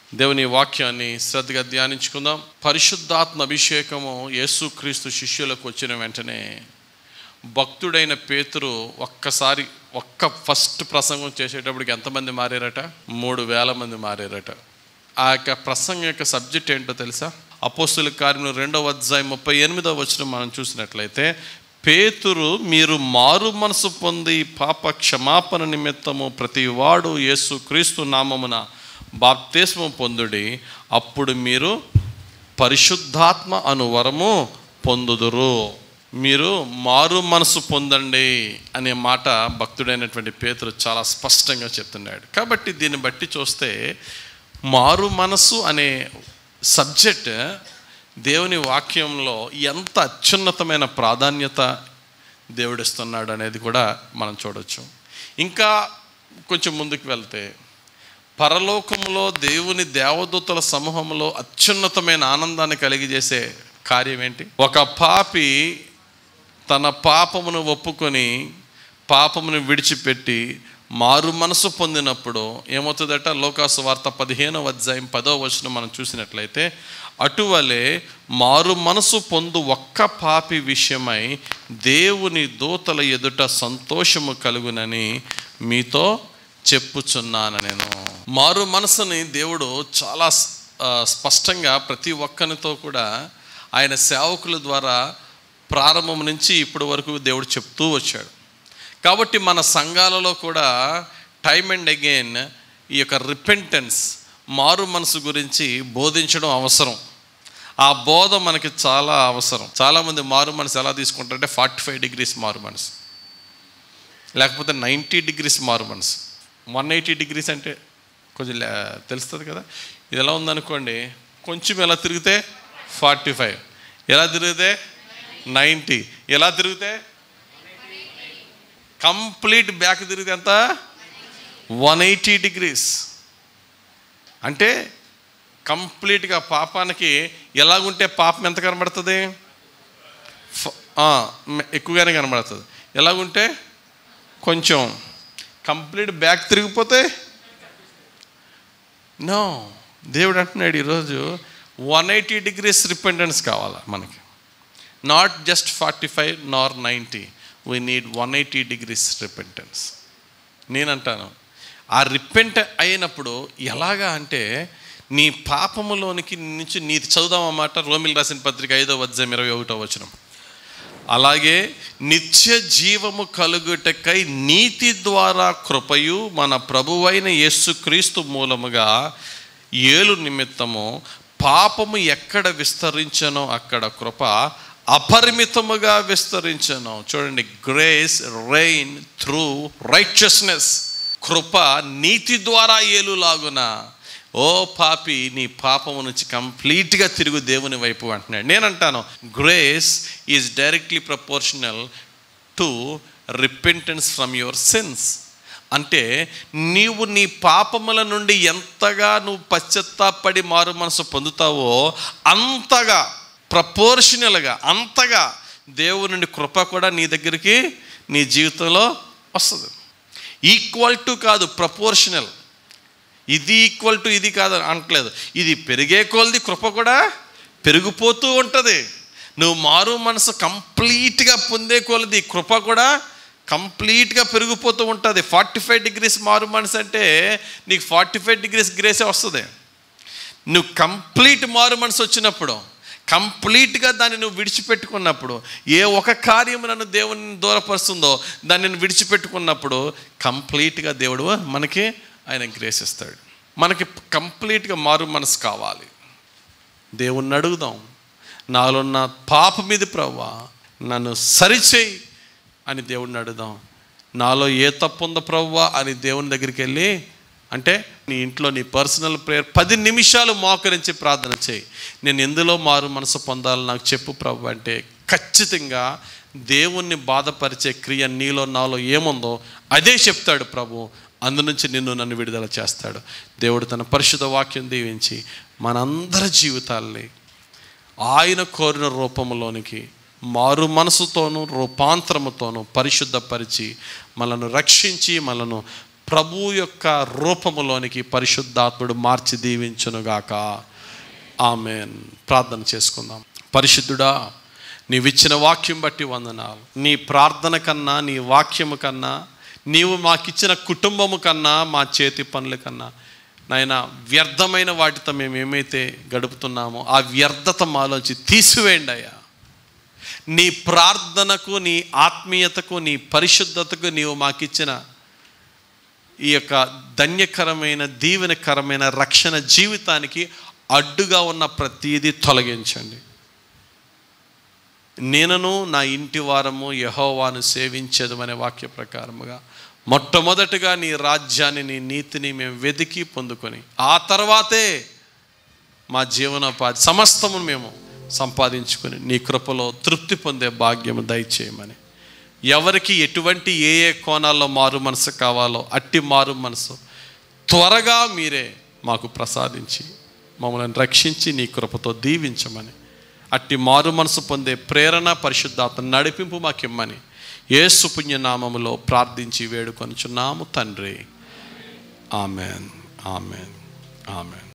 దేవుని వాక్యాన్ని శ్రద్ధగా ధ్యానించుకుందాం పరిశుద్ధాత్మ అభిషేకము యేసుక్రీస్తు శిష్యులకు వచ్చిన వెంటనే భక్తుడైన పేతురు ఒక్కసారి ఒక్క ఫస్ట్ ప్రసంగం చేసేటప్పటికి ఎంతమంది మారారట మూడు వేల మంది మారారట ఆ యొక్క ప్రసంగం యొక్క సబ్జెక్ట్ ఏంటో తెలుసా అపోస్తుల కార్యం రెండవ అధ్యాయం ముప్పై ఎనిమిదవ వచ్చిన మనం చూసినట్లయితే పేతురు మీరు మారు మనసు పొంది పాప క్షమాపణ నిమిత్తము ప్రతి వాడు యేసు క్రీస్తు నామమున బాప్తిస్మం పొందుడి అప్పుడు మీరు పరిశుద్ధాత్మ అను వరము పొందుదురు మీరు మారు మనసు పొందండి అనే మాట భక్తుడైనటువంటి పేతురు చాలా స్పష్టంగా చెప్తున్నాడు కాబట్టి దీన్ని బట్టి చూస్తే మారు మనసు అనే సబ్జెక్ట్ దేవుని వాక్యంలో ఎంత అత్యున్నతమైన ప్రాధాన్యత దేవుడిస్తున్నాడు అనేది కూడా మనం చూడొచ్చు ఇంకా కొంచెం ముందుకు వెళ్తే పరలోకంలో దేవుని దేవదూతల సమూహంలో అత్యున్నతమైన ఆనందాన్ని కలిగజేసే కార్యం ఏంటి ఒక పాపి తన పాపమును ఒప్పుకొని పాపమును విడిచిపెట్టి మారు మనసు పొందినప్పుడు ఏమవుతుందట లోకాసు వార్త పదిహేనవ అధ్యాయం పదో వచనం మనం చూసినట్లయితే అటువలే మారు మనసు పొందు ఒక్క పాపి విషయమై దేవుని దూతల ఎదుట సంతోషము కలుగునని మీతో చెప్పుచున్నాను నేను మారు మనసుని దేవుడు చాలా ఆ, స్పష్టంగా ప్రతి ఒక్కరితో కూడా ఆయన సేవకుల ద్వారా ప్రారంభం నుంచి ఇప్పటి వరకు దేవుడు చెప్తూ వచ్చాడు కాబట్టి మన సంఘాలలో కూడా టైమ్ అండ్ అగైన్ ఈ యొక్క రిపెంటెన్స్ మారు మనసు గురించి బోధించడం అవసరం ఆ బోధ మనకి చాలా అవసరం చాలామంది మారు మనసు ఎలా తీసుకుంటారంటే ఫార్టీ ఫైవ్ డిగ్రీస్ మారు మనసు లేకపోతే నైంటీ డిగ్రీస్ మారు మనసు వన్ ఎయిటీ డిగ్రీస్ అంటే కొంచెం లే- తెలుస్తుంది కదా ఇది ఎలా ఉందనుకోండి కొంచెం ఎలా తిరిగితే ఫార్టీ ఫైవ్ ఎలా తిరిగితే నైంటీ ఎలా తిరిగితే కంప్లీట్ బ్యాక్ తిరిగితే ఎంత వన్ ఎయిటీ డిగ్రీస్ అంటే కంప్లీట్గా పాపానికి ఎలాగుంటే పాపం ఎంత కనబడుతుంది ఫ- ఆ, మ- ఎక్కువగానే కనబడుతుంది ఎలాగుంటే కొంచెం కంప్లీట్ బ్యాక్ తిరిగిపోతే నో దేవుడు అంటున్నాడు ఈరోజు వన్ ఎయిటీ డిగ్రీస్ రిపెండెన్స్ కావాలా మనకి not just forty five nor ninety we need one eighty degrees repentance నేనంటాను ఆ రిపెంట్ అయినప్పుడు ఎలాగా అంటే నీ పాపములోనికి నుంచి నీతి చదువుదాం అన్నమాట రోమిల్ రాసిన పత్రిక ఐదో అధ్యాయం ఇరవై ఒకటో వచనం అలాగే నిత్య జీవము కలుగుటకై నీతి ద్వారా కృపయు మన ప్రభువైన యేసుక్రీస్తు మూలముగా ఏలు నిమిత్తము పాపము ఎక్కడ విస్తరించనో అక్కడ కృప అపరిమితముగా విస్తరించను చూడండి గ్రేస్ రెయిన్ త్రూ రైచస్నెస్ కృప నీతి ద్వారా ఏలులాగున ఓ పాపి నీ పాపము నుంచి కంప్లీట్గా తిరుగు దేవుని వైపు అంటున్నాడు నేనంటాను grace is directly proportional to repentance from your sins అంటే నీవు నీ పాపముల నుండి ఎంతగా నువ్వు పశ్చత్తాపడి మారు మనసు పొందుతావో అంతగా ప్రపోర్షనల్గా అంతగా దేవుని నుండి కృప కూడా నీ దగ్గరికి నీ జీవితంలో వస్తుంది ఈక్వల్ టు కాదు ప్రపోర్షనల్ ఇది ఈక్వల్ టు ఇది కాదు అనట్లేదు ఇది పెరిగే కొలది కృప కూడా పెరిగిపోతూ ఉంటుంది నువ్వు మారు మనసు కంప్లీట్గా పొందే కొలది కృప కూడా కంప్లీట్గా పెరిగిపోతూ ఉంటుంది ఫార్టీ ఫైవ్ డిగ్రీస్ మారు మనసు అంటే నీకు ఫార్టీ ఫైవ్ డిగ్రీస్ గ్రేసే వస్తుంది నువ్వు కంప్లీట్ మారు మనసు వచ్చినప్పుడు కంప్లీట్గా దాన్ని నువ్వు విడిచిపెట్టుకున్నప్పుడు ఏ ఒక కార్యం నన్ను దేవుని దూరపరుస్తుందో దాన్ని నేను విడిచిపెట్టుకున్నప్పుడు కంప్లీట్గా దేవుడు మనకి ఆయన గ్రేస్ ఇస్తాడు మనకి కంప్లీట్గా మారు మనసు కావాలి దేవుణ్ణి అడుగుదాం నాలో ఉన్న పాప మీద ప్రవ్వా నన్ను సరిచేయి అని దేవుణ్ణి అడుగుదాం నాలో ఏ తప్పు ఉందో ప్రవ్వా అని దేవుని దగ్గరికి వెళ్ళి అంటే నీ ఇంట్లో నీ పర్సనల్ ప్రేయర్ పది నిమిషాలు మోకరించి ప్రార్థన చేయి నేను ఎందులో మారు మనసు పొందాలి నాకు చెప్పు ప్రభు అంటే ఖచ్చితంగా దేవుణ్ణి బాధపరిచే క్రియ నీలో నాలో ఏముందో అదే చెప్తాడు ప్రభు అందు నుంచి నిన్ను నన్ను విడుదల చేస్తాడు దేవుడు తన పరిశుద్ధ వాక్యం దీవించి మనందరి జీవితాల్ని ఆయన కోరిన రూపంలోనికి మారు మనసుతోనూ రూపాంతరముతోనూ పరిశుద్ధపరిచి మనను రక్షించి మనను ప్రభు యొక్క రూపములోనికి పరిశుద్ధాత్ముడు మార్చి దీవించునుగాక ఆమెన్ ప్రార్థన చేసుకుందాం పరిశుద్ధుడా నీవిచ్చిన వాక్యం బట్టి వందనాలు నీ ప్రార్థన కన్నా నీ వాక్యము కన్నా నీవు మాకిచ్చిన కుటుంబము కన్నా మా చేతి పనుల కన్నా నాయన వ్యర్థమైన వాటితో మేము ఏమైతే గడుపుతున్నామో ఆ వ్యర్థత మాలోంచి తీసివేయండి అయ్యా నీ ప్రార్థనకు నీ ఆత్మీయతకు నీ పరిశుద్ధతకు నీవు మాకిచ్చిన ఈ యొక్క ధన్యకరమైన దీవెనకరమైన రక్షణ జీవితానికి అడ్డుగా ఉన్న ప్రతీది తొలగించండి నేనను నా ఇంటి వారము యహోవాను సేవించదు అనే వాక్య ప్రకారముగా మొట్టమొదటిగా నీ రాజ్యాన్ని నీ నీతిని మేము వెతికి పొందుకొని ఆ తర్వాతే మా జీవనోపాధి సమస్తము మేము సంపాదించుకొని నీ కృపలో తృప్తి పొందే భాగ్యము దయచేయమని ఎవరికి ఎటువంటి ఏ ఏ కోణాల్లో మారు మనసు కావాలో అట్టి మారు మనసు త్వరగా మీరే మాకు ప్రసాదించి మమ్మల్ని రక్షించి నీ కృపతో దీవించమని అట్టి మారు మనసు పొందే ప్రేరణ పరిశుద్ధాత్మ నడిపింపు మాకిమ్మని యేసు పుణ్యనామములో ప్రార్థించి వేడుకొనుచున్నాము తండ్రి ఆమెన్ ఆమెన్ ఆమెన్